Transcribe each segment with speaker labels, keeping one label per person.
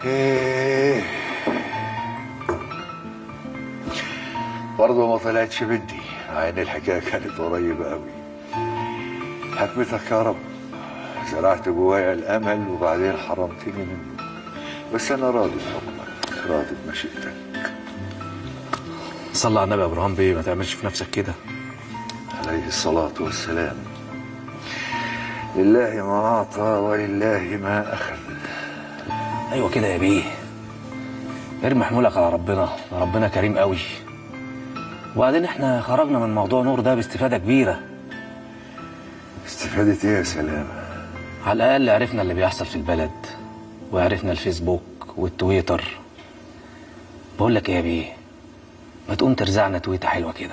Speaker 1: ايه برضه ما طلعتش بدي مع ان الحكايه كانت قريبه قوي حكمتك يا رب زرعت جوايا الامل وبعدين حرمتني منه بس انا راضي بحكمك راضي بمشيئتك
Speaker 2: صلى على النبي يا ابراهيم بيه ما تعملش في نفسك كده
Speaker 1: عليه الصلاه والسلام لله ما اعطى ولله ما اخذ
Speaker 2: ايوه كده يا بيه ارمي حمولك على ربنا ده ربنا كريم قوي وبعدين احنا خرجنا من موضوع نور ده باستفاده كبيره
Speaker 1: استفادة ايه يا سلامة
Speaker 2: على الاقل عرفنا اللي بيحصل في البلد وعرفنا الفيسبوك والتويتر بقول لك ايه يا بيه ما تقوم ترزعنا تويته حلوه كده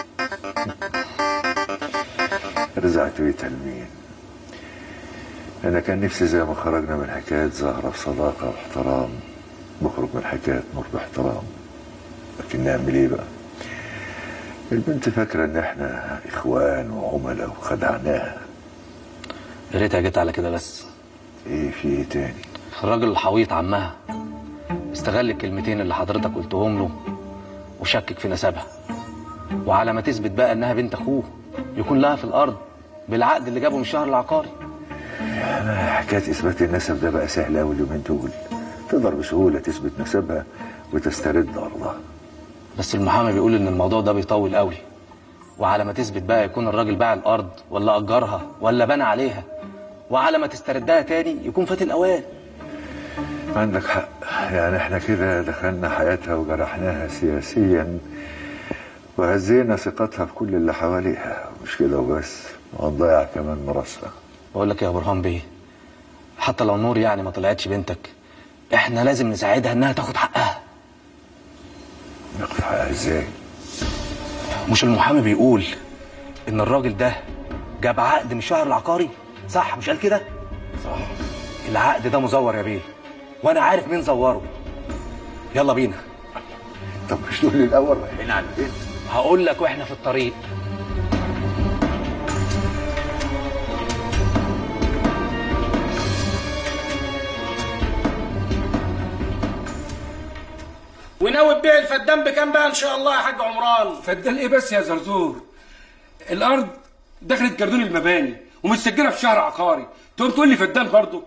Speaker 1: رزع تويتها لمين انا كان نفسي زي ما خرجنا من حكاية زهرة بصداقة واحترام نخرج من حكاية نور باحترام لكن نعمل ايه بقى البنت فاكرة ان احنا اخوان وعملاء وخدعناها
Speaker 2: يا ريتها جت على كده بس
Speaker 1: ايه في ايه تاني
Speaker 2: الراجل الحويط عمها استغل الكلمتين اللي حضرتك قلتهم له وشكك في نسبها وعلى ما تثبت بقى انها بنت اخوه يكون لها في الارض بالعقد اللي جابه من الشهر العقاري
Speaker 1: أنا حكاية إثبات النسب ده بقى سهل أوي اليومين دول تقدر بسهولة تثبت نسبها وتسترد أرضها
Speaker 2: بس المحامي بيقول ان الموضوع ده بيطول قوي وعلى ما تثبت بقى يكون الراجل باع الارض ولا اجرها ولا بنى عليها وعلى ما تستردها تاني يكون فات الاوان
Speaker 1: عندك حق يعني احنا كده دخلنا حياتها وجرحناها سياسيا وهزينا ثقتها في كل اللي حواليها مش كده وبس وهنضيع كمان مراسها
Speaker 2: بقول لك يا برهان بيه حتى لو نور يعني ما طلعتش بنتك احنا لازم نساعدها انها تاخد حقها
Speaker 1: ناخد حقها ازاي
Speaker 2: مش المحامي بيقول ان الراجل ده جاب عقد من الشهر العقاري صح مش قال كده
Speaker 1: صح
Speaker 2: العقد ده مزور يا بيه وانا عارف مين زوره يلا بينا
Speaker 1: طب مش تقول لي الاول رايحين على البيت
Speaker 2: هقول لك واحنا في الطريق
Speaker 3: وناوي تبيع الفدان بكام بقى ان شاء الله يا حاج عمران
Speaker 4: فدان ايه بس يا زرزور الارض دخلت جردون المباني ومتسجله في شهر عقاري تقوم تقول لي فدان برضه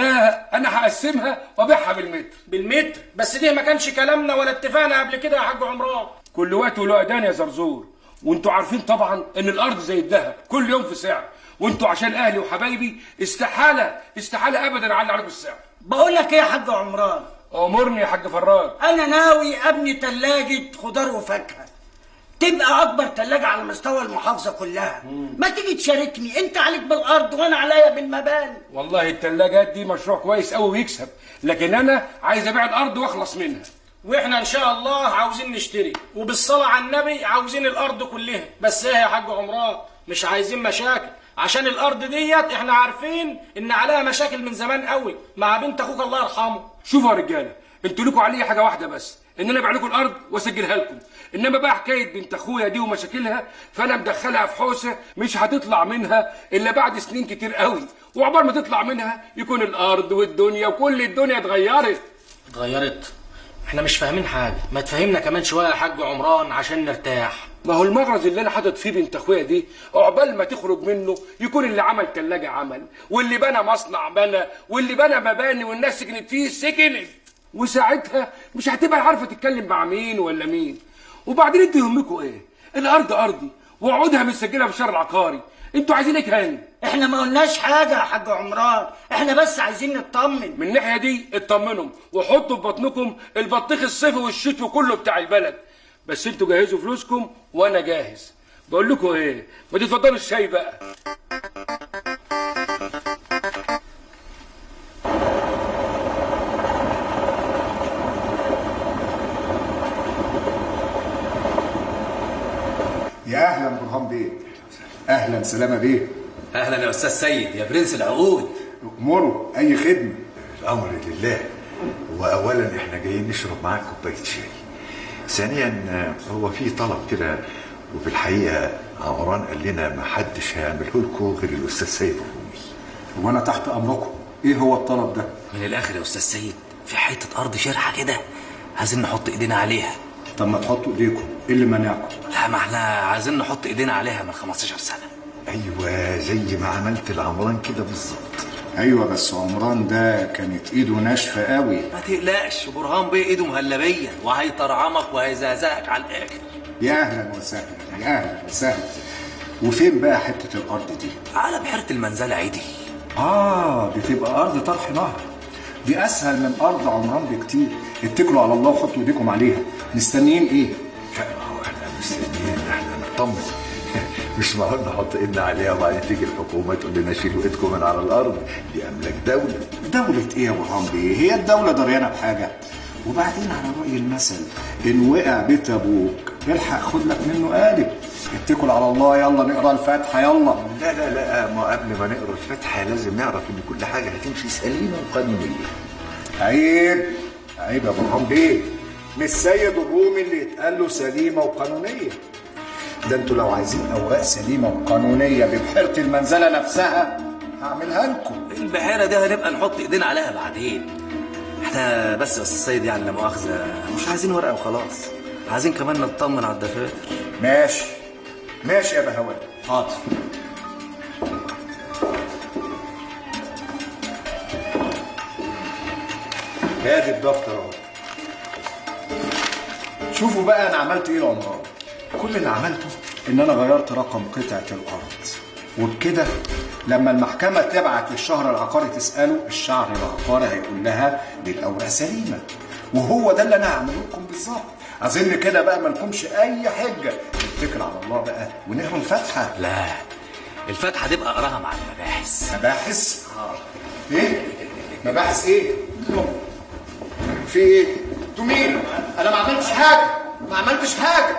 Speaker 4: لا انا هقسمها وابيعها بالمتر
Speaker 3: بالمتر بس دي ما كانش كلامنا ولا اتفقنا قبل كده يا حاج عمران
Speaker 4: كل وقت وله اذان يا زرزور وانتوا عارفين طبعا ان الارض زي الذهب كل يوم في سعر وانتوا عشان اهلي وحبايبي استحاله استحاله ابدا اعلي عليكم السعر
Speaker 5: بقول لك ايه يا حاج عمران
Speaker 4: امرني يا حاج فراج
Speaker 5: انا ناوي ابني تلاجة خضار وفاكهة تبقى اكبر تلاجة على مستوى المحافظة كلها ما تيجي تشاركني انت عليك بالارض وانا عليا بالمباني
Speaker 4: والله التلاجات دي مشروع كويس قوي ويكسب لكن انا عايز ابيع الارض واخلص منها
Speaker 3: واحنا ان شاء الله عاوزين نشتري وبالصلاة على النبي عاوزين الارض كلها بس ايه يا حاج عمران مش عايزين مشاكل عشان الارض ديت احنا عارفين ان عليها مشاكل من زمان قوي مع بنت اخوك الله يرحمه
Speaker 4: شوفوا يا رجاله انتوا لكم عليا حاجه واحده بس ان انا ابيع لكم الارض واسجلها لكم انما بقى حكايه بنت اخويا دي ومشاكلها فانا مدخلها في حوسه مش هتطلع منها الا بعد سنين كتير قوي وعقبال ما تطلع منها يكون الارض والدنيا وكل الدنيا اتغيرت
Speaker 3: اتغيرت احنا مش فاهمين حاجة ما تفهمنا كمان شوية يا حاج عمران عشان نرتاح
Speaker 4: ما هو المغرز اللي انا حاطط فيه بنت اخويا دي عقبال ما تخرج منه يكون اللي عمل تلاجة عمل واللي بنى مصنع بنى واللي بنى مباني والناس سكنت فيه سكنت وساعتها مش هتبقى عارفه تتكلم مع مين ولا مين وبعدين انتوا يهمكم ايه الارض ارضي وعودها متسجله في الشهر العقاري انتوا عايزين ايه تاني
Speaker 5: احنا ما قلناش حاجة يا حاج عمران احنا بس عايزين نطمن
Speaker 4: من الناحيه دي اطمنوا وحطوا في بطنكم البطيخ الصيفي والشتوي كله بتاع البلد بس انتوا جهزوا فلوسكم وانا جاهز بقول لكم ايه ما تتفضلوا الشاي بقى
Speaker 6: يا اهلا برهان بيه اهلا سلامه بيه
Speaker 7: اهلا يا استاذ سيد يا برنس العقود
Speaker 6: امره اي خدمه
Speaker 1: الامر لله واولا احنا جايين نشرب معاك كوبايه شاي ثانيا آه، هو في طلب كده وفي الحقيقه عمران قال لنا ما حدش هيعمله لكم غير الاستاذ سيد الرومي
Speaker 6: وانا تحت امركم ايه هو الطلب ده
Speaker 7: من الاخر يا استاذ سيد
Speaker 2: في حته ارض شرحه كده عايزين نحط ايدينا عليها
Speaker 6: طب ما تحطوا ايديكم ايه اللي مانعكم
Speaker 2: لا ما احنا عايزين نحط ايدينا عليها من 15 سنه
Speaker 1: ايوه زي ما عملت العمران كده بالظبط
Speaker 6: ايوه بس عمران ده كانت ايده ناشفه قوي
Speaker 2: ما تقلقش برهان بيه ايده مهلبيه وهيطرعمك وهيزهزهك على الاخر
Speaker 6: يا اهلا وسهلا يا اهلا وسهلا وفين بقى حته الارض دي
Speaker 2: على بحيره المنزله عيدي
Speaker 6: اه دي تبقى ارض طرح نهر دي اسهل من ارض عمران بكتير اتكلوا على الله وحطوا ايديكم عليها مستنيين ايه
Speaker 1: لا ما هو احنا مستنيين احنا نطمن مش معقول نحط ايدنا عليها وبعدين تيجي الحكومه تقول لنا شيلوا ايدكم من على الارض دي املاك دوله
Speaker 6: دولة ايه يا برهان بيه؟ هي الدولة دريانة بحاجة؟ وبعدين على رأي المثل إن وقع بيت أبوك الحق خد لك منه قالب اتكل على الله يلا نقرا الفاتحة يلا
Speaker 1: لا لا لا ما قبل ما نقرا الفاتحه لازم نعرف ان كل حاجه هتمشي سليمه وقانونيه
Speaker 6: عيب عيب يا برهان بيه مش سيد الرومي اللي يتقال له سليمة وقانونية ده انتوا لو عايزين أوراق سليمة وقانونية ببحيرة المنزلة نفسها هعملها لكم
Speaker 2: البحيره دي هنبقى نحط ايدينا عليها بعدين احنا بس بس السيد يعني لا مؤاخذه مش عايزين ورقه وخلاص عايزين كمان نطمن على الدفاتر
Speaker 6: ماشي ماشي يا بهوات
Speaker 2: حاضر
Speaker 6: ادي الدفتر اهو شوفوا بقى انا عملت ايه لعمران كل اللي عملته ان انا غيرت رقم قطعه الارض وبكده لما المحكمه تبعت للشهر العقاري تساله الشهر العقاري هيقول لها دي الاوراق سليمه وهو ده اللي انا هعمله لكم بالظبط اظن كده بقى ما لكمش اي حجه نتكل على الله بقى ونقرا الفاتحه
Speaker 2: لا الفاتحه تبقى اقراها مع المباحث
Speaker 6: مباحث ايه مباحث ايه في ايه انتوا مين انا ما عملتش حاجه ما عملتش حاجه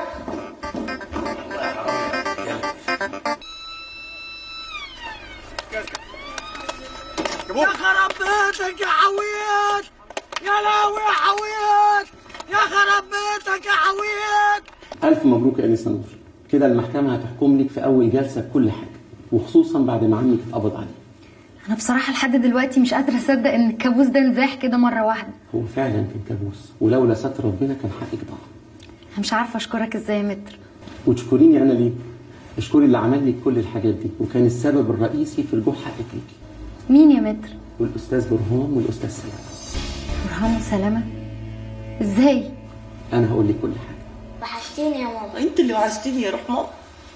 Speaker 5: يا خرب بيتك يا حويت يا لهوي يا حويت يا خرب بيتك يا حويت
Speaker 8: ألف مبروك يا أنسة نور كده المحكمة هتحكم لك في أول جلسة بكل حاجة وخصوصا بعد ما عمك اتقبض عليه
Speaker 9: انا بصراحه لحد دلوقتي مش قادره اصدق ان الكابوس ده نزاح كده مره واحده
Speaker 8: هو فعلا كان كابوس ولولا ستر ربنا كان حقك ضاع
Speaker 9: انا مش عارفه اشكرك ازاي يا متر
Speaker 8: وتشكريني أنا ليه اشكري اللي عمل لك كل الحاجات دي وكان السبب الرئيسي في رجوع حقك ليكي
Speaker 9: مين يا متر
Speaker 8: والأستاذ برهان والأستاذ سلام
Speaker 9: برهان وسلامه ازاي
Speaker 8: أنا هقول لك كل حاجة
Speaker 10: وحشتيني يا ماما
Speaker 5: انت اللي وعزتني يا روح ماما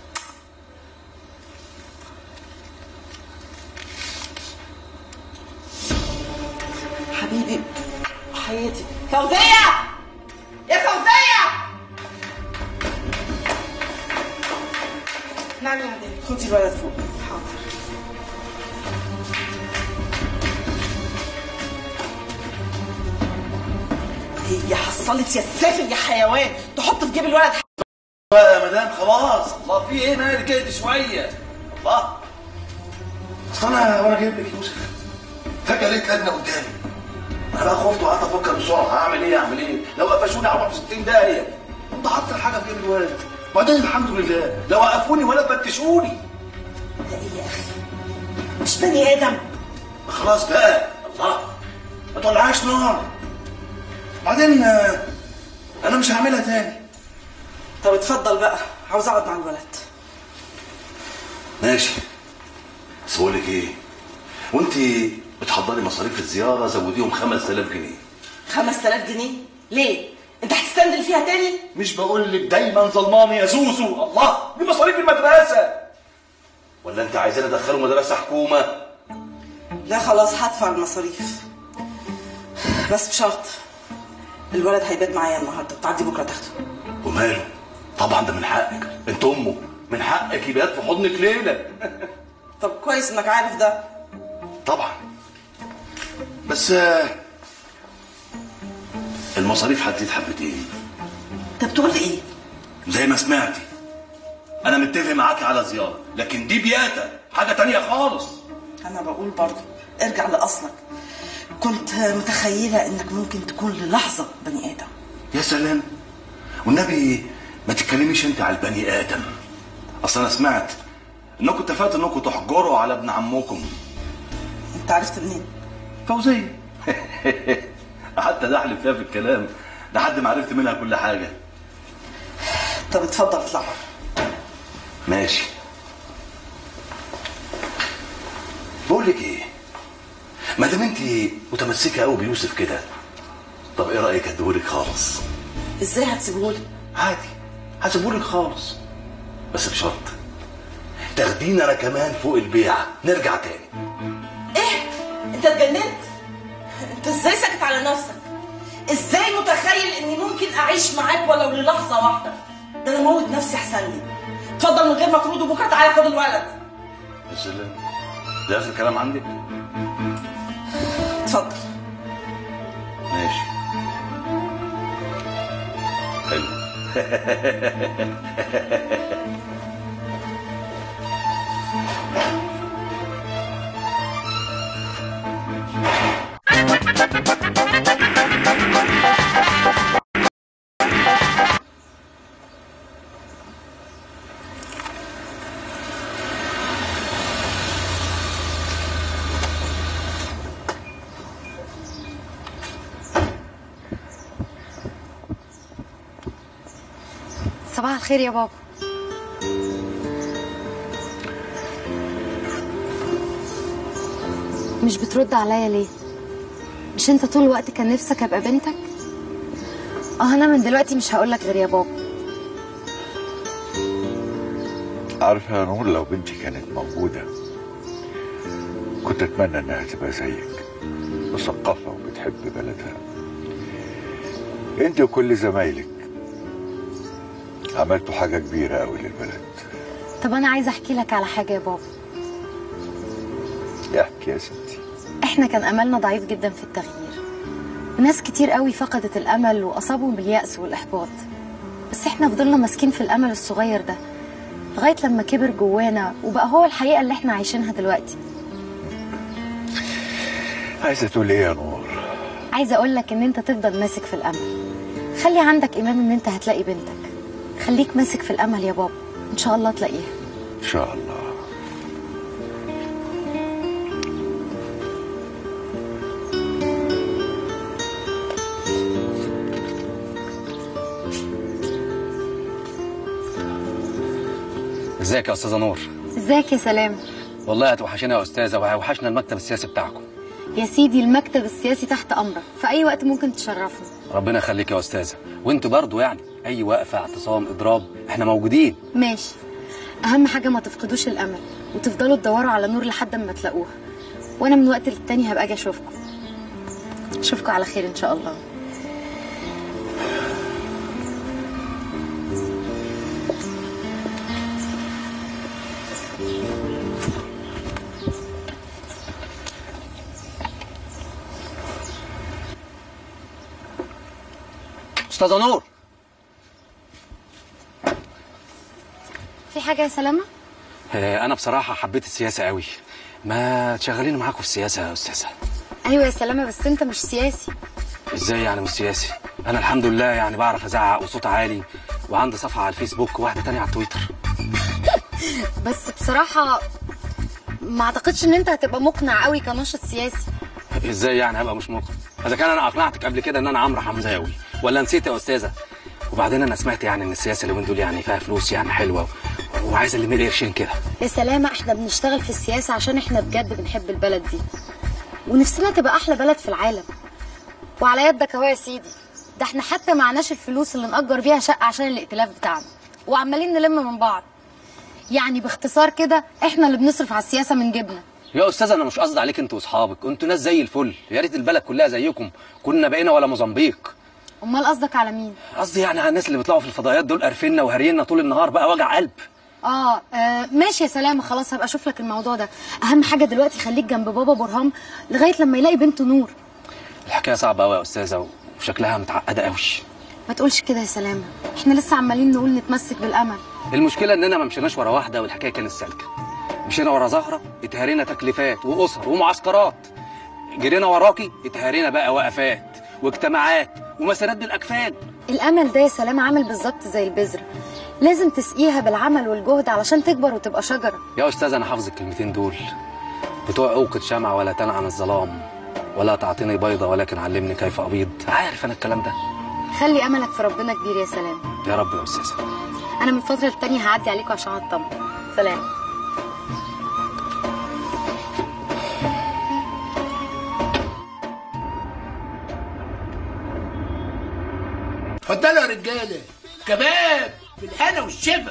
Speaker 5: حبيبي حياتي فوزية يا فوزية نعم يا عدل خدي الولد فوق حاضر هي حصلت يا سافل يا حيوان تحط في جيب الولد
Speaker 7: بقى يا مدام خلاص الله في ايه مالك كده شويه الله اصل انا وانا جايب لك يوسف فجاه لقيت لجنه قدامي انا بقى خفت وقعدت افكر بسرعه هعمل ايه اعمل ايه لو قفشوني هروح في 60 داهيه قمت حاطط الحاجه في جيب الولد وبعدين الحمد لله لو وقفوني ولا فتشوني
Speaker 5: ده ايه يا اخي مش بني ادم
Speaker 7: خلاص بقى الله ما تولعهاش نار بعدين آه، انا مش هعملها تاني
Speaker 5: طب اتفضل بقى عاوز اقعد مع الولد
Speaker 7: ماشي بس بقول لك ايه وانت بتحضري مصاريف الزياره زوديهم 5000 جنيه
Speaker 5: 5000 جنيه ليه انت هتستندل فيها تاني
Speaker 7: مش بقول لك دايما ظلماني يا زوزو الله دي مصاريف المدرسه ولا انت عايزاني ادخله مدرسه حكومه
Speaker 5: لا خلاص هدفع المصاريف بس بشرط الولد هيبات معايا النهارده تعدي بكره تاخده
Speaker 7: وماله طبعا ده من حقك انت امه من حقك يبات في حضنك ليله
Speaker 5: طب كويس انك عارف ده
Speaker 7: طبعا بس آه، المصاريف هتزيد حبتين
Speaker 5: انت بتقول ايه
Speaker 7: زي ما سمعتي انا متفق معاكي على زياره لكن دي بياتا حاجه تانية خالص
Speaker 5: انا بقول برضه ارجع لاصلك كنت متخيله انك ممكن تكون للحظه بني ادم
Speaker 7: يا سلام والنبي ما تتكلميش انت على البني ادم اصل انا سمعت انكم اتفقتوا انكم تحجروا على ابن عمكم
Speaker 5: انت عرفت منين
Speaker 7: فوزيه حتى دحلف فيها في الكلام لحد ما عرفت منها كل حاجه
Speaker 10: طب اتفضل اطلع بره.
Speaker 7: ماشي بقول لك ايه ما دام انت متمسكه قوي بيوسف كده طب ايه رايك اديهولك خالص
Speaker 10: ازاي هتسيبهولي
Speaker 7: عادي هسيبهولك خالص بس بشرط تاخديني انا كمان فوق البيعه نرجع تاني
Speaker 10: انت اتجننت انت ازاي ساكت على نفسك ازاي متخيل اني ممكن اعيش معاك ولو للحظه واحده ده انا موت نفسي احسن لي اتفضل من غير مفروض وبكره تعالى خد الولد
Speaker 7: يا سلام ده اخر كلام عندك
Speaker 10: اتفضل
Speaker 7: ماشي حلو
Speaker 9: صباح الخير يا بابا مش بترد عليا ليه مش انت طول الوقت كان نفسك ابقى بنتك اه انا من دلوقتي مش هقولك غير يا بابا
Speaker 1: عارفة يا نور لو بنتي كانت موجودة كنت أتمنى إنها تبقى زيك مثقفة وبتحب بلدها أنت وكل زمايلك عملتوا حاجة كبيرة أوي للبلد
Speaker 9: طب انا عايزه احكي لك على حاجه يا بابا
Speaker 1: احكي يا ستي
Speaker 9: احنا كان املنا ضعيف جدا في التغيير وناس كتير قوي فقدت الامل واصابهم باليأس والاحباط بس احنا فضلنا ماسكين في الامل الصغير ده لغايه لما كبر جوانا وبقى هو الحقيقه اللي احنا عايشينها دلوقتي
Speaker 1: عايزة تقول إيه يا نور
Speaker 9: عايزه اقول لك ان انت تفضل ماسك في الامل خلي عندك ايمان ان انت هتلاقي بنتك خليك ماسك في الامل يا بابا ان شاء الله تلاقيها
Speaker 1: إن شاء الله
Speaker 2: ازيك يا استاذه نور
Speaker 9: ازيك يا سلام
Speaker 2: والله هتوحشنا يا استاذه وهيوحشنا المكتب السياسي بتاعكم
Speaker 9: يا سيدي المكتب السياسي تحت امرك في اي وقت ممكن تشرفنا
Speaker 2: ربنا يخليك يا استاذه وانتوا برضو يعني اي وقفه اعتصام اضراب احنا موجودين
Speaker 9: ماشي اهم حاجه ما تفقدوش الامل وتفضلوا تدوروا على نور لحد ما تلاقوها وانا من وقت للتاني هبقى اجي اشوفكم اشوفكم على خير ان شاء الله
Speaker 2: استاذه نور
Speaker 9: في حاجه يا سلامه
Speaker 2: آه، انا بصراحه حبيت السياسه قوي ما تشغليني معاكم في السياسه يا استاذه
Speaker 9: ايوه يا سلامه بس انت مش سياسي
Speaker 2: ازاي يعني مش سياسي انا الحمد لله يعني بعرف ازعق وصوت عالي وعندي صفحه على الفيسبوك وواحده تانية على التويتر
Speaker 9: بس بصراحه ما اعتقدش ان انت هتبقى مقنع قوي كناشط سياسي
Speaker 2: ازاي يعني هبقى مش مقنع اذا كان انا اقنعتك قبل كده ان انا عمرو حمزاوي ولا نسيت يا استاذه وبعدين انا سمعت يعني ان السياسه اليومين دول يعني فيها فلوس يعني حلوه وعايزه اللي ملي قرشين كده
Speaker 9: يا سلامة احنا بنشتغل في السياسة عشان احنا بجد بنحب البلد دي ونفسنا تبقى احلى بلد في العالم وعلى يدك اهو يا سيدي ده احنا حتى معناش الفلوس اللي نأجر بيها شقة عشان الائتلاف بتاعنا وعمالين نلم من بعض يعني باختصار كده احنا اللي بنصرف على السياسة من جيبنا
Speaker 2: يا استاذ انا مش قصدي عليك انت واصحابك انتوا ناس زي الفل يا ريت البلد كلها زيكم كنا بقينا ولا موزمبيق
Speaker 9: امال قصدك على مين
Speaker 2: قصدي يعني على الناس اللي بيطلعوا في الفضائيات دول قرفنا وهرينا طول النهار بقى وجع قلب
Speaker 9: آه, اه ماشي يا سلامة خلاص هبقى اشوف لك الموضوع ده اهم حاجة دلوقتي خليك جنب بابا برهام لغاية لما يلاقي بنته نور
Speaker 2: الحكايه صعبه قوي يا استاذه وشكلها متعقده قوي
Speaker 9: ما تقولش كده يا سلامة احنا لسه عمالين نقول نتمسك بالامل
Speaker 2: المشكله اننا ما مشيناش ورا واحده والحكايه كانت سالكه مشينا ورا زهره اتهرينا تكليفات واسر ومعسكرات جرينا وراكي اتهرينا بقى وقفات واجتماعات ومسيرات بالاكفاد
Speaker 9: الامل ده يا سلام عامل بالظبط زي البذره لازم تسقيها بالعمل والجهد علشان تكبر وتبقى شجره
Speaker 2: يا استاذ انا حافظ الكلمتين دول بتوع اوقد شمع ولا تنعم الظلام ولا تعطيني بيضة ولكن علمني كيف أبيض عارف أنا الكلام ده
Speaker 9: خلي املك في ربنا كبير يا سلام
Speaker 2: يا رب يا أستاذة
Speaker 9: انا من فتره للتانيه هعدي عليكم عشان اطمن سلام
Speaker 11: اتفضلوا يا رجاله كباب بالهنا والشفا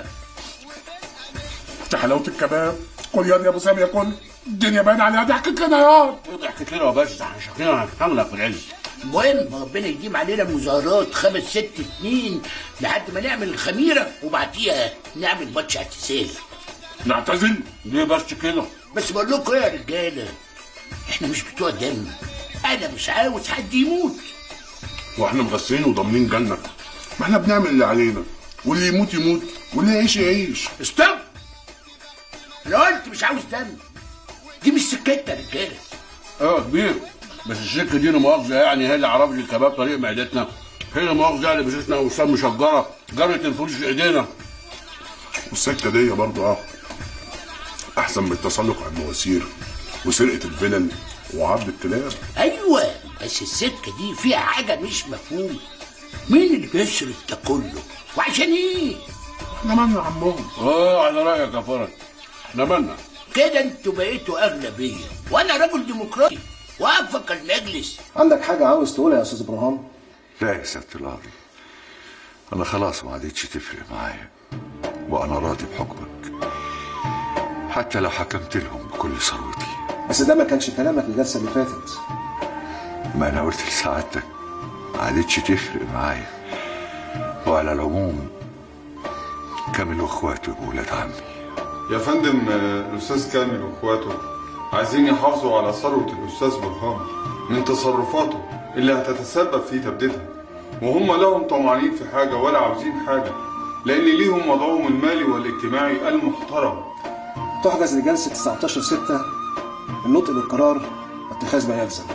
Speaker 12: يا حلاوه الكباب كل ياض يا ابو سامي كل الدنيا باين عليها ضحكت لنا ياض
Speaker 11: ضحكت لنا يا باشا احنا شكلنا هنحملك في العز المهم ربنا يديم علينا مظاهرات خمس ست سنين لحد ما نعمل الخميره وبعديها نعمل ماتش اعتزال
Speaker 12: نعتزل
Speaker 11: ليه بس كده بس بقول لكم ايه يا رجاله احنا مش بتوع دم انا مش عاوز حد يموت
Speaker 12: واحنا مغسلين وضامنين جنة ما احنا بنعمل اللي علينا واللي يموت يموت واللي يعيش يعيش
Speaker 11: استنى انا قلت مش عاوز دم دي مش سكتنا يا رجاله
Speaker 13: اه يا كبير بس السكه دي لا مؤاخذه يعني هي اللي عرفت الكباب طريق معدتنا هي لا مؤاخذه يعني بشوشنا وسام مشجره جرت الفلوس في ايدينا
Speaker 12: والسكه دي برضه اه احسن من التسلق على المواسير وسرقه الفلل وعبد الكلاب
Speaker 11: ايوه بس السكه دي فيها حاجه مش مفهومه مين اللي بيصرف ده كله وعشان ايه
Speaker 12: احنا مالنا عمهم
Speaker 13: اه على رايك يا فرج احنا مالنا
Speaker 11: كده انتوا بقيتوا اغلبيه وانا رجل ديمقراطي وافق المجلس
Speaker 6: عندك حاجة عاوز تقولها يا أستاذ إبراهيم؟
Speaker 1: لا يا سيادة القاضي أنا خلاص ما عادتش تفرق معايا وأنا راضي بحكمك حتى لو حكمت لهم بكل ثروتي
Speaker 6: بس ده ما كانش كلامك الجلسة اللي فاتت
Speaker 1: ما أنا قلت لسعادتك ما عادتش تفرق معايا وعلى العموم كامل وإخواته يبقوا ولاد عمي
Speaker 14: يا فندم آه، الأستاذ كامل وإخواته عايزين يحافظوا على ثروة الأستاذ برهان من تصرفاته اللي هتتسبب في تبديدها وهم لهم طمعانين في حاجة ولا عاوزين حاجة لأن ليهم وضعهم المالي والاجتماعي المحترم
Speaker 6: تحجز لجلسة 19 6 النطق بالقرار واتخاذ ما يلزم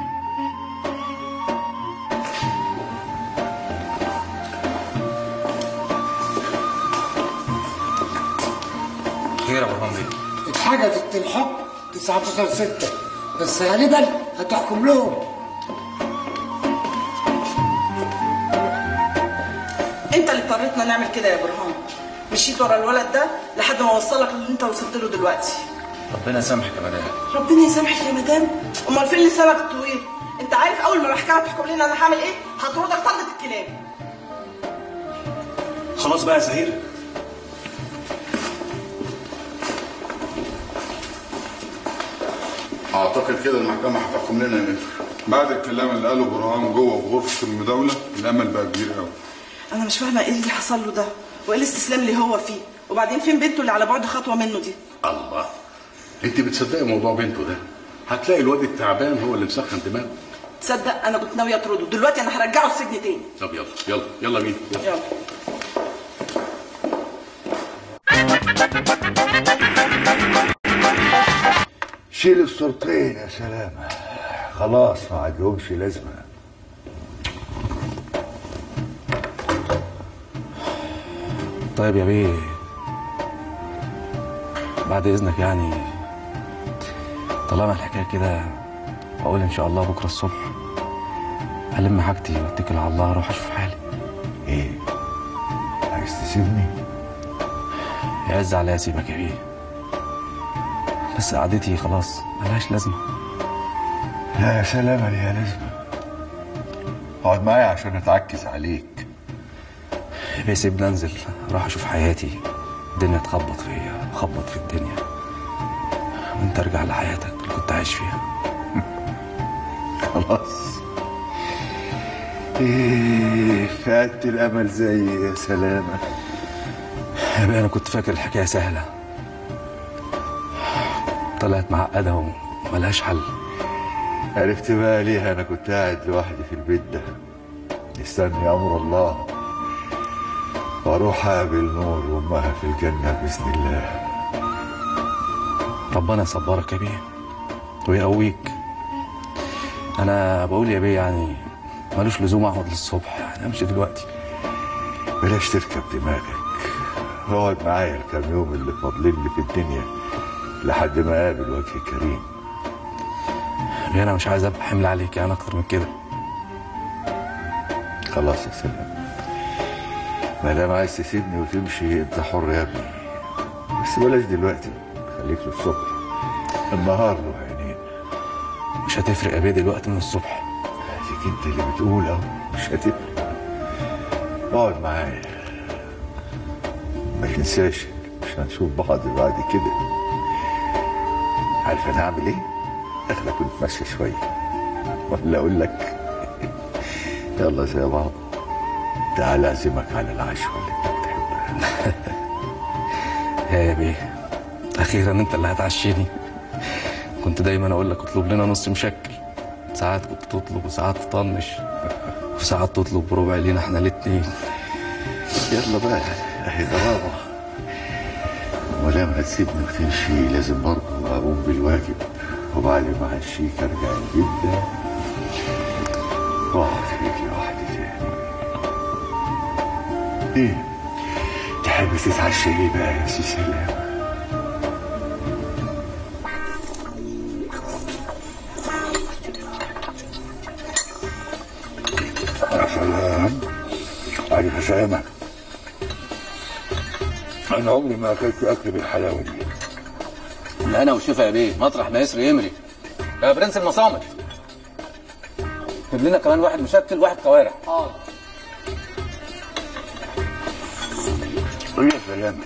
Speaker 2: خير يا برهان بيه
Speaker 5: اتحجزت الحكم 19 6 بس غالبا هتحكم لهم
Speaker 10: انت اللي اضطريتنا نعمل كده يا برهان مشيت ورا الولد ده لحد ما وصلك اللي انت وصلت له دلوقتي
Speaker 2: ربنا يسامحك يا مدام
Speaker 10: ربنا يسامحك يا مدام امال فين لسانك الطويل انت عارف اول ما المحكمه تحكم لنا انا هعمل ايه هطردك طردة الكلاب
Speaker 15: خلاص بقى يا زهير
Speaker 14: أعتقد كده المحكمة هتحكم لنا يا متر بعد الكلام اللي قاله برهان جوه في غرفة المداولة الأمل بقى كبير قوي
Speaker 10: انا مش فاهمه ايه اللي حصل له ده وايه الاستسلام اللي هو فيه وبعدين فين بنته اللي على بعد خطوه منه دي
Speaker 13: الله انت بتصدقي موضوع بنته ده هتلاقي الواد التعبان هو اللي مسخن دماغه
Speaker 10: تصدق انا كنت ناويه اطرده دلوقتي انا هرجعه السجن تاني
Speaker 13: طب يلا يلا يلا بينا يلا.
Speaker 10: يلا
Speaker 1: شيل الصورتين يا سلامة خلاص ما عادلهمش لازمة
Speaker 2: طيب يا بيه بعد اذنك يعني طالما الحكايه كده بقول ان شاء الله بكره الصبح هلم حاجتي واتكل على الله اروح اشوف حالي
Speaker 1: ايه عايز تسيبني
Speaker 2: يعز عليا اسيبك يا بيه بس قعدتي خلاص ملهاش لازمه
Speaker 1: لا يا سلامة ليها لازمة اقعد معايا عشان اتعكز عليك
Speaker 2: يا بيه سيبني انزل اروح اشوف حياتي الدنيا تخبط فيا خبط في الدنيا وانت ارجع لحياتك اللي كنت عايش فيها
Speaker 1: خلاص ايه فقدت الامل زي يا سلامة
Speaker 2: يا بيه انا كنت فاكر الحكايه سهله طلعت معقده وملهاش حل
Speaker 1: عرفت بقى ليه انا كنت قاعد لوحدي في البيت ده مستني امر الله واروح اقابل نور وامها في الجنه باذن الله
Speaker 2: ربنا يصبرك يا بيه ويقويك انا بقول يا بيه يعني ملوش لزوم اقعد للصبح يعني امشي دلوقتي
Speaker 1: بلاش تركب دماغك اقعد معايا الكام يوم اللي فاضلين لي في الدنيا لحد ما اقابل وجه كريم
Speaker 2: انا مش عايز ابقى حمل عليك يعني اكتر من كده
Speaker 1: خلاص يا سلام ما دام عايز تسيبني وتمشي انت حر يا ابني بس بلاش دلوقتي خليك للصبح النهار له عينين
Speaker 2: مش هتفرق يا بيه دلوقتي من الصبح
Speaker 1: اديك انت اللي بتقول اهو مش هتفرق اقعد معايا ما تنساش مش هنشوف بعض بعد كده عارف انا هعمل ايه؟ اخلك ونتمشى شويه ولا اقول لك يلا زي بعض تعال اعزمك على العشوه اللي انت
Speaker 2: يا يا بيه اخيرا انت اللي هتعشيني كنت دايما اقول لك اطلب لنا نص مشكل ساعات كنت تطلب وساعات تطنش وساعات تطلب بربع لينا احنا الاتنين
Speaker 1: يلا بقى اهي ضرابه ولما هتسيبني وتمشي لازم برضه اقوم بالواجب وبعد ما هشيك ارجع البيت ده واقعد في رجلي واحده تاني ايه تحب تتعشى ايه بقى يا سي سلام يا سلام علي فسامة أنا عمري ما أكلت أكل بالحلاوة دي
Speaker 2: لا انا والشفا يا بيه مطرح ما يسري يمري يا برنس المصامت جيب لنا كمان واحد مشكل واحد كوارع
Speaker 1: يا سلام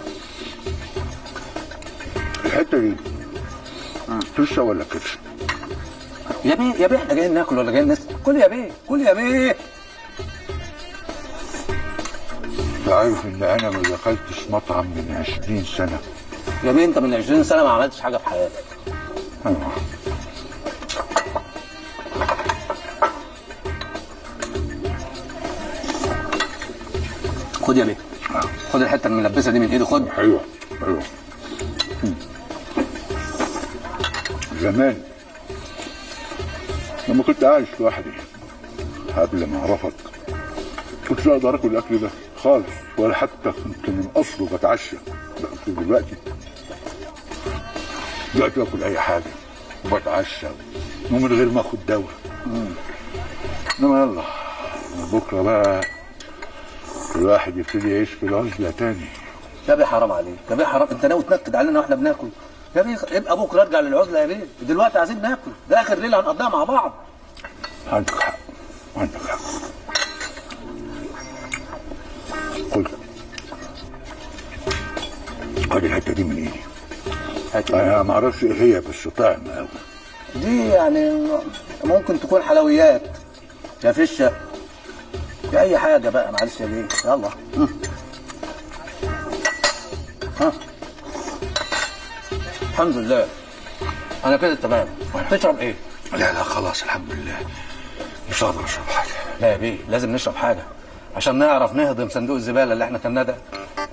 Speaker 1: الحتة دي فشة ولا كرش؟
Speaker 2: يا بيه يا بيه احنا جايين ناكل ولا جايين نسمع كل يا بيه كل يا بيه
Speaker 1: أنت عارف إن أنا ما دخلتش مطعم من 20 سنة
Speaker 2: يا بيه انت من 20 سنه ما عملتش حاجه في حياتك
Speaker 1: أيوة.
Speaker 2: خد يا بيه خد الحته الملبسه دي من ايدي خد
Speaker 1: أيوة أيوة زمان لما كنت عايش لوحدي قبل ما أعرفك كنت لا أقدر آكل الأكل ده خالص ولا حتى كنت من أصله بتعشى لكن دلوقتي دلوقتي باكل أي حاجة وبتعشى ومن غير ما آخد دواء إنما يلا من بكرة بقى الواحد يبتدي يعيش في العزلة تاني
Speaker 2: يا بيه حرام عليك يا بيه حرام انت ناوي تنكد علينا واحنا بناكل يا بيه ابقى بكره ارجع للعزله يا بيه دلوقتي عايزين ناكل ده اخر ليله هنقضيها مع بعض
Speaker 1: عندك حق عندك حق قل خد الحته دي من ايدي انا ما اعرفش ايه هي بس طعم قوي
Speaker 2: دي يعني ممكن تكون حلويات يا فشه يا اي حاجه بقى معلش يا بيه يلا مم. ها الحمد لله انا كده تمام تشرب ايه
Speaker 1: لا لا خلاص الحمد لله مش هقدر اشرب حاجه
Speaker 2: لا يا بيه لازم نشرب حاجه عشان نعرف نهضم صندوق الزباله اللي احنا كنا ده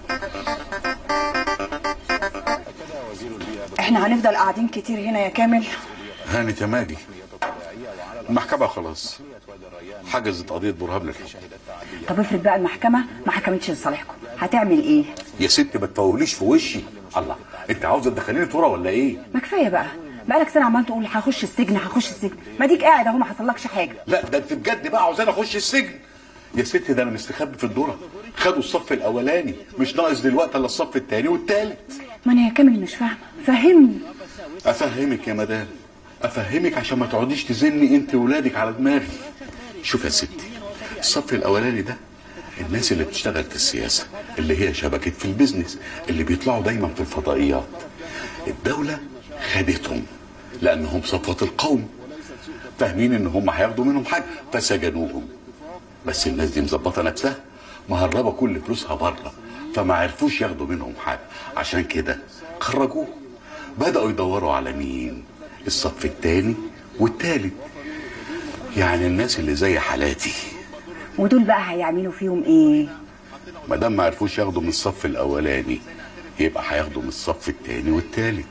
Speaker 15: احنا هنفضل قاعدين كتير هنا يا كامل
Speaker 16: هاني تمادي المحكمة خلاص حجزت قضية برهان للحكم
Speaker 15: طب افرض بقى المحكمة ما حكمتش لصالحكم هتعمل ايه
Speaker 16: يا ست ما تفوليش في وشي الله انت عاوزه تدخليني تورا ولا ايه
Speaker 15: ما كفايه بقى بقالك سنه عمال تقول هخش السجن هخش السجن ما ديك قاعد اهو ما حصلكش حاجه
Speaker 16: لا ده انت بجد بقى عاوزاني اخش السجن يا ست ده انا مستخبي في الدورة خدوا الصف الاولاني مش ناقص دلوقتي الا الصف الثاني والثالث
Speaker 15: ما انا يا كامل مش فاهمه فهمني
Speaker 16: افهمك يا مدام افهمك عشان ما تقعديش تزني انت وولادك على دماغي شوف يا ستي الصف الاولاني ده الناس اللي بتشتغل في السياسه اللي هي شبكه في البيزنس اللي بيطلعوا دايما في الفضائيات الدوله خدتهم لانهم صفوه القوم فاهمين ان هم هياخدوا منهم حاجه فسجنوهم بس الناس دي مظبطه نفسها مهربه كل فلوسها بره فما عرفوش ياخدوا منهم حاجه عشان كده خرجوه بداوا يدوروا على مين الصف الثاني والثالث يعني الناس اللي زي حالاتي
Speaker 15: ودول بقى هيعملوا فيهم ايه
Speaker 16: ما دام ما عرفوش ياخدوا من الصف الاولاني يبقى هياخدوا من الصف الثاني والثالث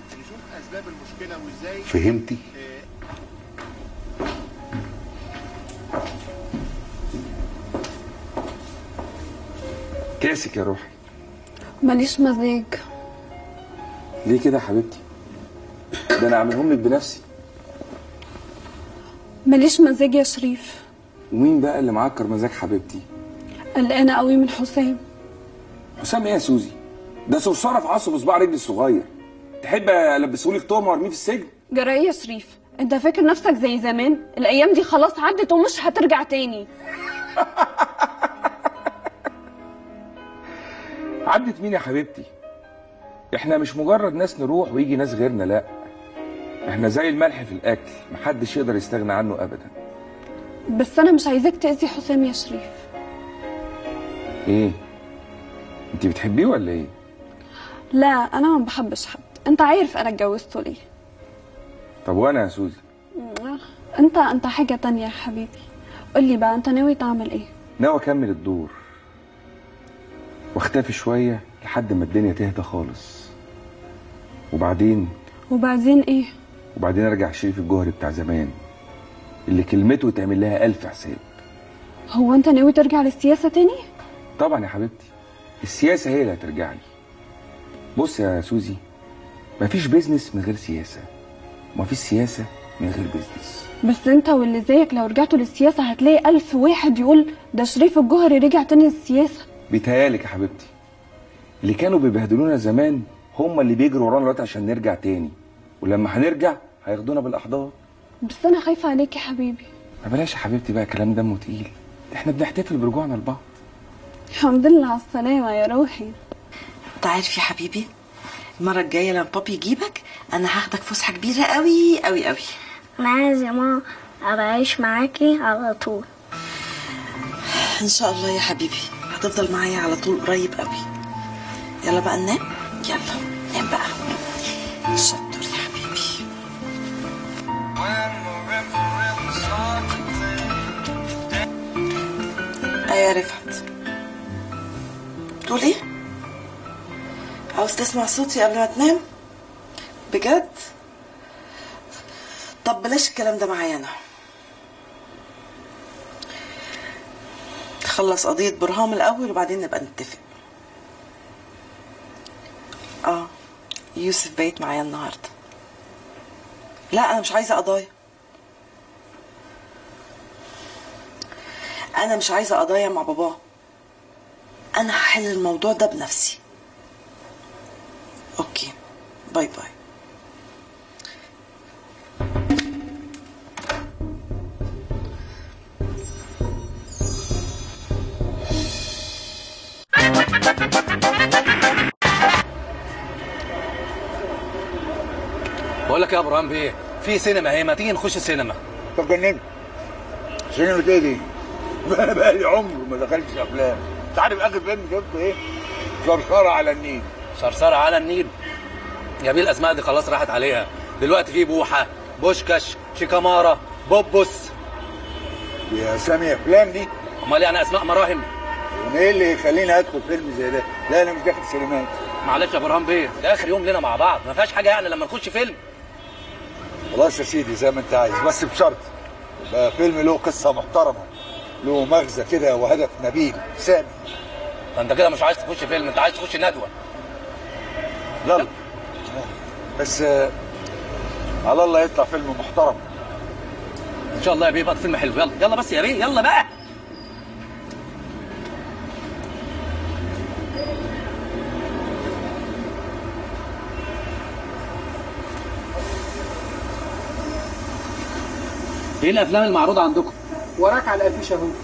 Speaker 16: فهمتي
Speaker 17: كاسك يا روحي
Speaker 18: ماليش مزاج
Speaker 17: ليه كده يا حبيبتي ده انا عاملهم لك بنفسي
Speaker 18: ماليش مزاج يا شريف
Speaker 17: ومين بقى اللي معكر مزاج حبيبتي
Speaker 18: قلقانة قوي من حسام
Speaker 17: حسام ايه يا سوزي ده صرصاره في عصب صباع رجلي الصغير تحب البسهولك تهمه وارميه في السجن
Speaker 18: جرى ايه يا شريف انت فاكر نفسك زي زمان الايام دي خلاص عدت ومش هترجع تاني
Speaker 17: عدت مين يا حبيبتي احنا مش مجرد ناس نروح ويجي ناس غيرنا لا احنا زي الملح في الاكل محدش يقدر يستغنى عنه ابدا
Speaker 18: بس انا مش عايزاك تأذي حسام يا شريف
Speaker 17: ايه انت بتحبيه ولا ايه
Speaker 18: لا انا ما بحبش حد انت عارف انا اتجوزته ليه
Speaker 17: طب وانا يا سوزي
Speaker 18: انت انت حاجة تانية يا حبيبي قولي بقى انت ناوي تعمل ايه
Speaker 17: ناوي اكمل الدور واختفي شويه لحد ما الدنيا تهدى خالص وبعدين
Speaker 18: وبعدين ايه
Speaker 17: وبعدين ارجع شريف الجوهري بتاع زمان اللي كلمته تعمل لها ألف حساب
Speaker 18: هو انت ناوي ترجع للسياسة تاني
Speaker 17: طبعا يا حبيبتي السياسة هي اللي هترجع لي بص يا سوزي مفيش بيزنس من غير سياسة ومفيش سياسة من غير بيزنس
Speaker 18: بس انت واللي زيك لو رجعتوا للسياسة هتلاقي ألف واحد يقول ده شريف الجوهري رجع تاني للسياسة
Speaker 17: بيتهيالك يا حبيبتي اللي كانوا بيبهدلونا زمان هم اللي بيجروا ورانا دلوقتي عشان نرجع تاني ولما هنرجع هياخدونا بالاحضان
Speaker 18: بس انا خايفة عليك يا حبيبي
Speaker 17: ما بلاش يا حبيبتي بقى كلام دمه تقيل احنا بنحتفل برجوعنا لبعض
Speaker 18: الحمد لله على السلامة يا روحي
Speaker 10: انت عارف يا حبيبي المرة الجاية لما بابي يجيبك انا هاخدك فسحة كبيرة قوي قوي قوي
Speaker 19: انا عايز يا ماما ابقى اعيش معاكي على طول
Speaker 10: ان شاء الله يا حبيبي هتفضل معايا على طول قريب قوي يلا بقى ننام يلا نام بقى شطور يا حبيبي ايه يا رفعت تقول ايه عاوز تسمع صوتي قبل ما تنام بجد طب بلاش الكلام ده معايا انا خلص قضية برهام الأول وبعدين نبقى نتفق اه يوسف بيت معايا النهاردة لا أنا مش عايزة قضايا أنا مش عايزة قضايا مع باباه أنا هحل الموضوع ده بنفسي أوكي باي باي
Speaker 2: بقول لك يا ابراهيم بيه في سينما اهي ما تيجي نخش السينما
Speaker 20: طب جننت سينما ايه دي؟ انا بقى لي عمر ما دخلتش افلام انت عارف اخر فيلم شفته ايه؟ صرصرة على النيل
Speaker 2: صرصرة على النيل يا بيه الاسماء دي خلاص راحت عليها دلوقتي في بوحه بوشكش شيكامارا بوبوس
Speaker 20: يا اسامي افلام دي
Speaker 2: امال يعني اسماء مراهم
Speaker 20: وانا ايه اللي يخليني ادخل فيلم زي ده؟ لا انا مش داخل سينمات
Speaker 2: معلش يا ابراهيم بيه ده اخر يوم لنا مع بعض ما فيهاش حاجه يعني لما نخش فيلم
Speaker 20: خلاص يا سيدي زي ما انت عايز بس بشرط يبقى فيلم له قصه محترمه له مغزى كده وهدف نبيل سامي
Speaker 2: ده انت كده مش عايز تخش فيلم انت عايز تخش ندوه
Speaker 20: يلا بس آه، على الله يطلع فيلم محترم
Speaker 2: ان شاء الله يا بيه يبقى فيلم حلو يلا يلا بس يا بيه يلا بقى ايه الافلام المعروضه عندكم
Speaker 21: وراك على الافيش اهو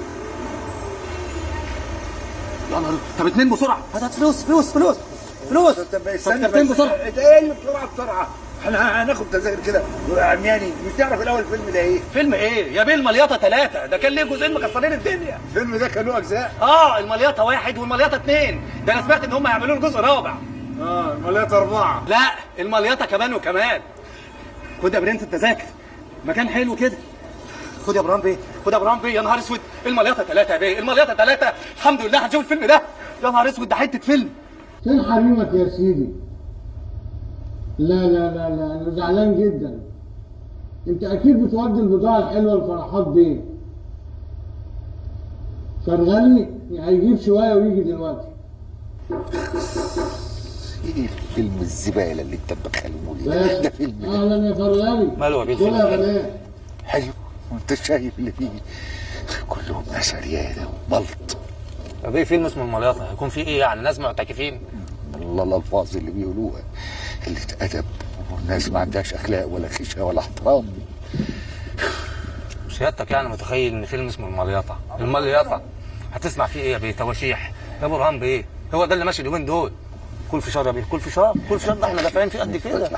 Speaker 2: يا نهار طب اتنين بسرعه هات هات فلوس فلوس فلوس فلوس
Speaker 20: طب استنى
Speaker 2: اتنين
Speaker 20: بس
Speaker 2: بسرعه
Speaker 20: انت ايه اللي بسرعه بسرعه احنا هناخد تذاكر كده عمياني مش تعرف الاول الفيلم ده ايه
Speaker 2: فيلم ايه يا بيه المليطه ثلاثه ده كان ليه جزئين مكسرين الدنيا
Speaker 20: الفيلم ده كان له اجزاء
Speaker 2: اه المليطه واحد والمليطه اثنين ده انا سمعت ان هم هيعملوا له جزء رابع
Speaker 20: اه المليطه اربعه
Speaker 2: لا المليطه كمان وكمان خد يا برنس التذاكر مكان حلو كده خد يا ابراهيم بيه خد يا ابراهيم بيه يا نهار اسود المليطه ثلاثه يا بيه المليطه ثلاثه الحمد لله هنشوف الفيلم ده يا نهار اسود ده حته فيلم
Speaker 22: فين حريمك يا سيدي لا لا لا لا انا زعلان جدا انت اكيد بتودي البضاعه الحلوه لفرحات بيه فرغلي هيجيب شويه ويجي دلوقتي
Speaker 1: ايه الفيلم الزباله اللي انت مخلوه لي
Speaker 22: بس
Speaker 1: ده فيلم
Speaker 22: اهلا يا فرغلي
Speaker 2: ماله يا بيه
Speaker 22: دول يا
Speaker 2: الفيلم؟
Speaker 22: بنات
Speaker 1: حلو وانت شايف اللي فيه كلهم ناس عريانه وبلط
Speaker 2: طب ايه فيلم اسمه المليطه هيكون في ايه يعني ناس معتكفين
Speaker 1: الله الالفاظ اللي بيقولوها اللي ادب والناس ما عندهاش اخلاق ولا خشيه ولا احترام
Speaker 2: سيادتك يعني متخيل ان فيلم اسمه المليطه المليطه هتسمع فيه ايه يا بيه تواشيح يا برهان بايه هو ده اللي ماشي اليومين دول كل في شر يا بيه كل في شر كل في شر ده احنا دافعين فيه قد كده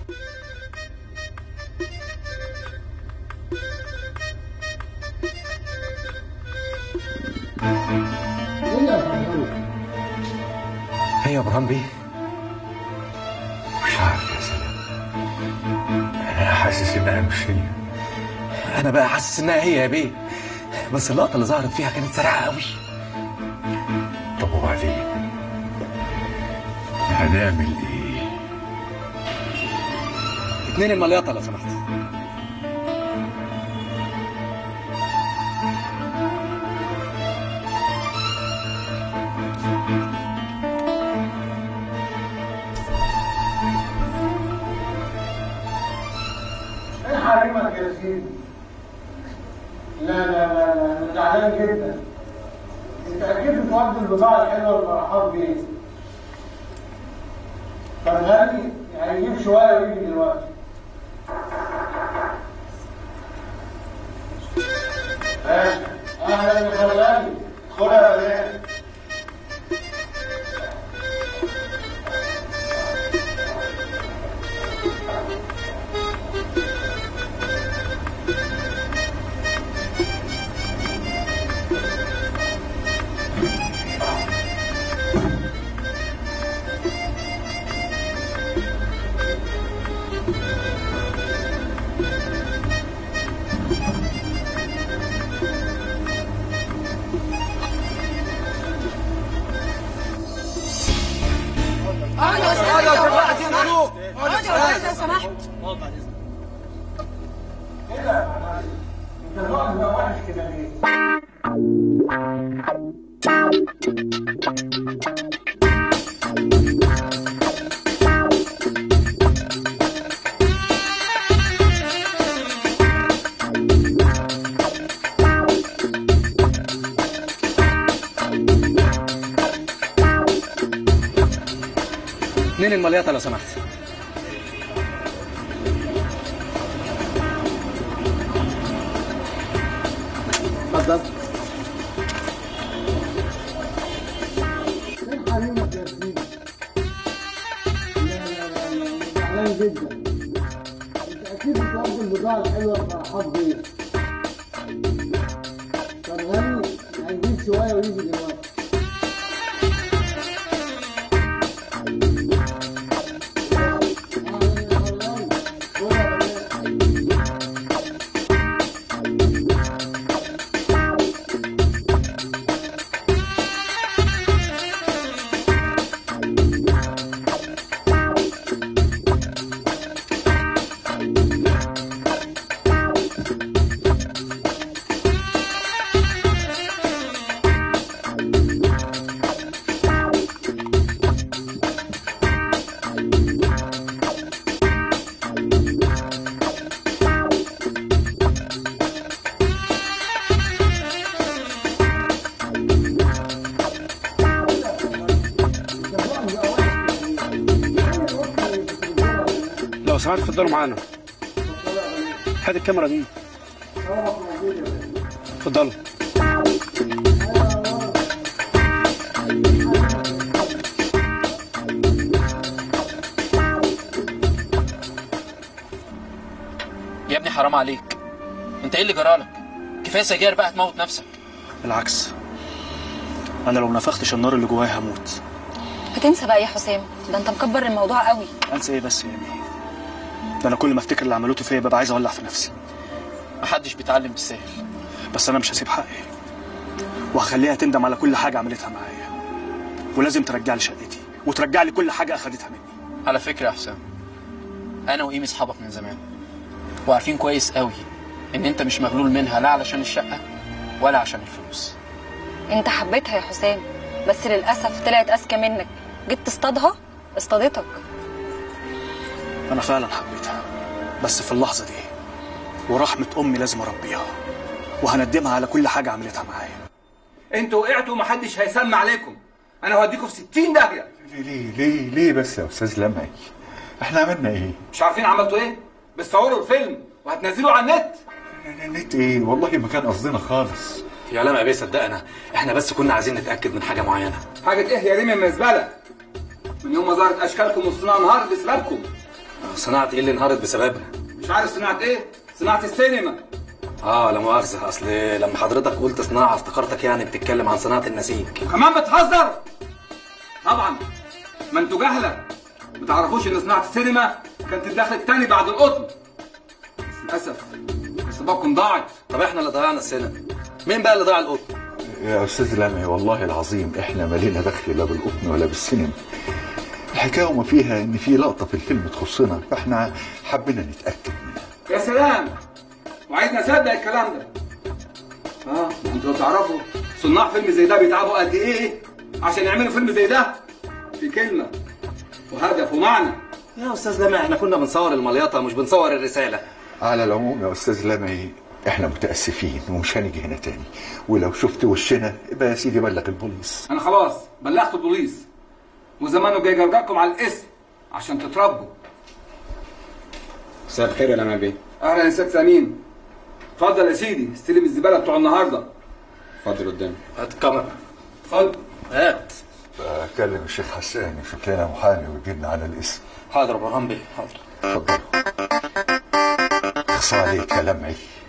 Speaker 2: هي يا برهان بيه
Speaker 1: مش عارف يا سلام انا حاسس انها مش هي
Speaker 2: انا بقى حاسس انها هي يا بيه بس اللقطه اللي ظهرت فيها كانت سريعه قوي
Speaker 1: طب وبعدين هنعمل ايه
Speaker 2: اتنين المليطه لو سمحت
Speaker 22: ايه حريمك يا سيدي لا لا لا لا انا زعلان جدا انت اكيد بتودي البضاعه الحلوه والفرحان بيه طب غالي يعني يجيب شويه ويجي دلوقتي ماشي اهلا يا خلاني خدها يا بيه
Speaker 10: اقعد يا استاذ لو سمحت اقعد يا استاذ لو سمحت
Speaker 22: انت الوقت ده وحش كده ليه؟
Speaker 2: اتنين المليطه لو سمحت اتفضل
Speaker 22: فين حريمك يا سيدي؟ لا لا لا لا انا زعلان جدا انت اكيد بتودي البضاعه الحلوه والفرحات دي طب غني هيجيب شويه ويجي دلوقتي
Speaker 13: لو سمحت اتفضلوا معانا هات الكاميرا دي اتفضلوا
Speaker 3: يا ابني حرام عليك انت ايه اللي جرالك كفايه سجاير بقى تموت نفسك
Speaker 21: بالعكس انا لو نفختش النار اللي جوايا هموت
Speaker 9: هتنسى بقى يا حسام ده انت مكبر الموضوع قوي
Speaker 21: انسى ايه بس يا مي ده انا كل ما افتكر اللي عملوه فيا ببقى عايز اولع في نفسي
Speaker 3: محدش بيتعلم بالسهل
Speaker 21: بس انا مش هسيب حقي وهخليها تندم على كل حاجه عملتها معايا ولازم ترجع لي شقتي وترجع لي كل حاجه اخدتها مني
Speaker 3: على فكره يا حسام انا وايمي اصحابك من زمان وعارفين كويس قوي ان انت مش مغلول منها لا علشان الشقه ولا عشان الفلوس
Speaker 9: انت حبيتها يا حسام بس للاسف طلعت اذكى منك جيت تصطادها اصطادتك
Speaker 21: انا فعلا حبيتها بس في اللحظه دي ورحمه امي لازم اربيها وهندمها على كل حاجه عملتها معايا
Speaker 17: انتوا وقعتوا ومحدش هيسمع عليكم انا هوديكم في 60 داهيه
Speaker 1: ليه ليه ليه بس يا استاذ لمعي احنا عملنا ايه
Speaker 17: مش عارفين عملتوا ايه بتصوروا الفيلم وهتنزلوه على النت
Speaker 1: نت ايه والله ما كان قصدنا خالص
Speaker 2: يا لما بيه صدقنا احنا بس كنا عايزين نتاكد من حاجه معينه
Speaker 17: حاجه ايه يا ريم من الزباله من يوم ما ظهرت اشكالكم والصناعه انهارت بسببكم
Speaker 2: صناعه ايه اللي انهارت بسببنا
Speaker 17: مش عارف صناعه ايه صناعه السينما
Speaker 2: اه لا مؤاخذه اصل لما حضرتك قلت صناعه افتكرتك يعني بتتكلم عن صناعه النسيج
Speaker 17: كمان بتهزر طبعا ما انتوا جهله ما تعرفوش ان صناعه السينما كانت الدخل التاني بعد القطن بس للاسف حساباتكم ضاعت
Speaker 2: طب احنا اللي ضيعنا السينما مين بقى اللي ضيع القطن
Speaker 1: يا استاذ لمعي والله العظيم احنا مالينا دخل لا بالقطن ولا بالسينما الحكايه وما فيها ان في لقطه في الفيلم تخصنا فاحنا حبينا نتاكد
Speaker 17: يا سلام وعايزني اصدق الكلام ده اه انتوا لو تعرفوا صناع فيلم زي ده بيتعبوا قد ايه عشان يعملوا فيلم زي ده في كلمه وهدف ومعنى
Speaker 2: يا استاذ لمعي احنا كنا بنصور المليطه مش بنصور الرساله
Speaker 1: على العموم يا استاذ لمعي احنا متاسفين ومش هنيجي هنا تاني ولو شفت وشنا يبقى يا سيدي بلغ البوليس
Speaker 17: انا خلاص بلغت البوليس وزمانه جاي يرجعكم على الاسم عشان تتربوا
Speaker 21: مساء الخير يا لما بيه
Speaker 17: اهلا يا ست امين اتفضل يا سيدي استلم الزباله بتوع النهارده
Speaker 21: اتفضل قدامي
Speaker 2: هات الكاميرا
Speaker 17: اتفضل
Speaker 2: هات
Speaker 1: فكلم الشيخ حسان يشوف لنا محامي ويجي لنا على الاسم
Speaker 2: حاضر يا برهان بيه حاضر
Speaker 1: اتفضل اخصى عليك يا لمعي